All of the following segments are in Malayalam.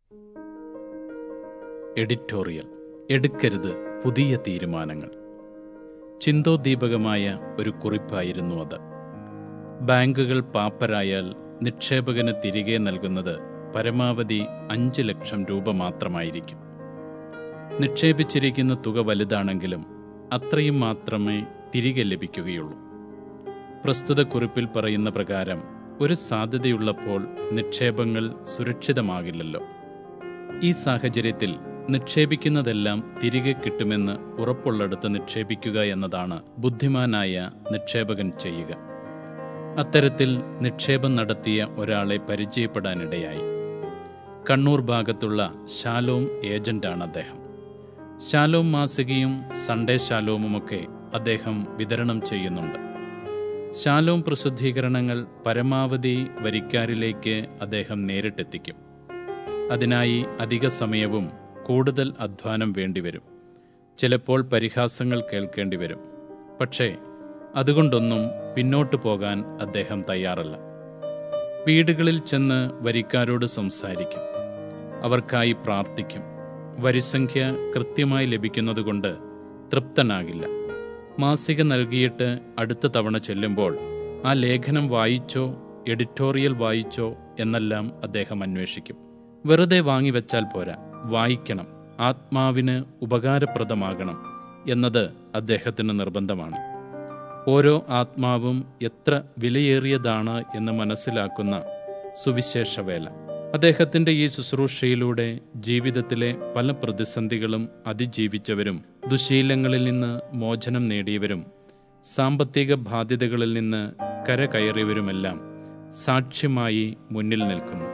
എഡിറ്റോറിയൽ എടുക്കരുത് പുതിയ തീരുമാനങ്ങൾ ചിന്തോദ്ദീപകമായ ഒരു കുറിപ്പായിരുന്നു അത് ബാങ്കുകൾ പാപ്പരായാൽ നിക്ഷേപകന് തിരികെ നൽകുന്നത് പരമാവധി അഞ്ച് ലക്ഷം രൂപ മാത്രമായിരിക്കും നിക്ഷേപിച്ചിരിക്കുന്ന തുക വലുതാണെങ്കിലും അത്രയും മാത്രമേ തിരികെ ലഭിക്കുകയുള്ളൂ പ്രസ്തുത കുറിപ്പിൽ പറയുന്ന പ്രകാരം ഒരു സാധ്യതയുള്ളപ്പോൾ നിക്ഷേപങ്ങൾ സുരക്ഷിതമാകില്ലല്ലോ ഈ സാഹചര്യത്തിൽ നിക്ഷേപിക്കുന്നതെല്ലാം തിരികെ കിട്ടുമെന്ന് ഉറപ്പുള്ളിടത്ത് നിക്ഷേപിക്കുക എന്നതാണ് ബുദ്ധിമാനായ നിക്ഷേപകൻ ചെയ്യുക അത്തരത്തിൽ നിക്ഷേപം നടത്തിയ ഒരാളെ പരിചയപ്പെടാനിടയായി കണ്ണൂർ ഭാഗത്തുള്ള ശാലോം ഏജന്റാണ് അദ്ദേഹം ശാലോം മാസികയും സൺഡേ ശാലോമുമൊക്കെ അദ്ദേഹം വിതരണം ചെയ്യുന്നുണ്ട് ശാലോം പ്രസിദ്ധീകരണങ്ങൾ പരമാവധി വരിക്കാരിലേക്ക് അദ്ദേഹം നേരിട്ടെത്തിക്കും അതിനായി അധിക സമയവും കൂടുതൽ അധ്വാനം വേണ്ടിവരും ചിലപ്പോൾ പരിഹാസങ്ങൾ കേൾക്കേണ്ടി വരും പക്ഷേ അതുകൊണ്ടൊന്നും പിന്നോട്ടു പോകാൻ അദ്ദേഹം തയ്യാറല്ല വീടുകളിൽ ചെന്ന് വരിക്കാരോട് സംസാരിക്കും അവർക്കായി പ്രാർത്ഥിക്കും വരിസംഖ്യ കൃത്യമായി ലഭിക്കുന്നതുകൊണ്ട് തൃപ്തനാകില്ല മാസിക നൽകിയിട്ട് അടുത്ത തവണ ചെല്ലുമ്പോൾ ആ ലേഖനം വായിച്ചോ എഡിറ്റോറിയൽ വായിച്ചോ എന്നെല്ലാം അദ്ദേഹം അന്വേഷിക്കും വെറുതെ വാങ്ങിവെച്ചാൽ പോരാ വായിക്കണം ആത്മാവിന് ഉപകാരപ്രദമാകണം എന്നത് അദ്ദേഹത്തിന് നിർബന്ധമാണ് ഓരോ ആത്മാവും എത്ര വിലയേറിയതാണ് എന്ന് മനസ്സിലാക്കുന്ന സുവിശേഷവേല അദ്ദേഹത്തിന്റെ ഈ ശുശ്രൂഷയിലൂടെ ജീവിതത്തിലെ പല പ്രതിസന്ധികളും അതിജീവിച്ചവരും ദുശീലങ്ങളിൽ നിന്ന് മോചനം നേടിയവരും സാമ്പത്തിക ബാധ്യതകളിൽ നിന്ന് കരകയറിയവരുമെല്ലാം സാക്ഷ്യമായി മുന്നിൽ നിൽക്കുന്നു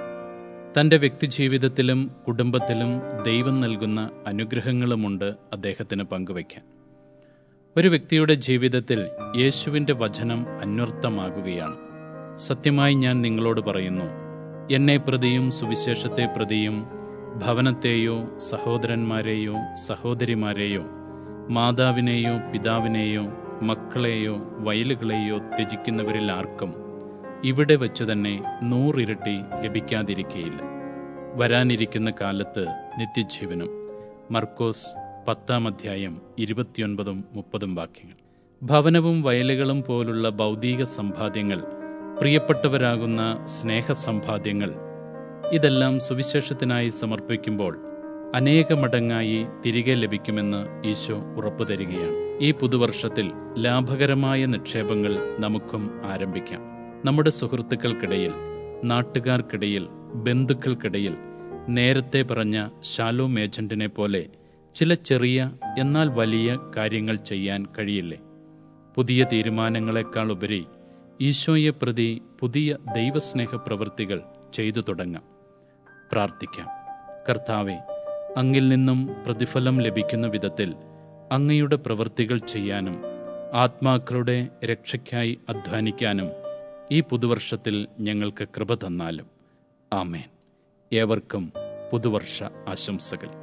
തന്റെ വ്യക്തിജീവിതത്തിലും കുടുംബത്തിലും ദൈവം നൽകുന്ന അനുഗ്രഹങ്ങളുമുണ്ട് അദ്ദേഹത്തിന് പങ്കുവയ്ക്കാൻ ഒരു വ്യക്തിയുടെ ജീവിതത്തിൽ യേശുവിൻ്റെ വചനം അന്വർത്ഥമാകുകയാണ് സത്യമായി ഞാൻ നിങ്ങളോട് പറയുന്നു എന്നെ പ്രതിയും സുവിശേഷത്തെ പ്രതിയും ഭവനത്തെയോ സഹോദരന്മാരെയോ സഹോദരിമാരെയോ മാതാവിനെയോ പിതാവിനെയോ മക്കളെയോ വയലുകളെയോ ത്യജിക്കുന്നവരിൽ ആർക്കും ഇവിടെ വെച്ചു തന്നെ നൂറിരട്ടി ലഭിക്കാതിരിക്കയില്ല വരാനിരിക്കുന്ന കാലത്ത് നിത്യജീവനും മർക്കോസ് പത്താം അധ്യായം ഇരുപത്തിയൊൻപതും മുപ്പതും വാക്യങ്ങൾ ഭവനവും വയലുകളും പോലുള്ള ഭൗതിക സമ്പാദ്യങ്ങൾ പ്രിയപ്പെട്ടവരാകുന്ന സ്നേഹസമ്പാദ്യങ്ങൾ ഇതെല്ലാം സുവിശേഷത്തിനായി സമർപ്പിക്കുമ്പോൾ അനേക മടങ്ങായി തിരികെ ലഭിക്കുമെന്ന് ഈശോ ഉറപ്പു തരികയാണ് ഈ പുതുവർഷത്തിൽ ലാഭകരമായ നിക്ഷേപങ്ങൾ നമുക്കും ആരംഭിക്കാം നമ്മുടെ സുഹൃത്തുക്കൾക്കിടയിൽ നാട്ടുകാർക്കിടയിൽ ബന്ധുക്കൾക്കിടയിൽ നേരത്തെ പറഞ്ഞ ഷാലോ മേജന്റിനെ പോലെ ചില ചെറിയ എന്നാൽ വലിയ കാര്യങ്ങൾ ചെയ്യാൻ കഴിയില്ലേ പുതിയ തീരുമാനങ്ങളെക്കാൾ ഉപരി ഈശോയെ പ്രതി പുതിയ ദൈവസ്നേഹ പ്രവൃത്തികൾ ചെയ്തു തുടങ്ങാം പ്രാർത്ഥിക്കാം കർത്താവെ അങ്ങിൽ നിന്നും പ്രതിഫലം ലഭിക്കുന്ന വിധത്തിൽ അങ്ങയുടെ പ്രവൃത്തികൾ ചെയ്യാനും ആത്മാക്കളുടെ രക്ഷയ്ക്കായി അധ്വാനിക്കാനും ഈ പുതുവർഷത്തിൽ ഞങ്ങൾക്ക് കൃപ തന്നാലും ആമേൻ ഏവർക്കും പുതുവർഷ ആശംസകൾ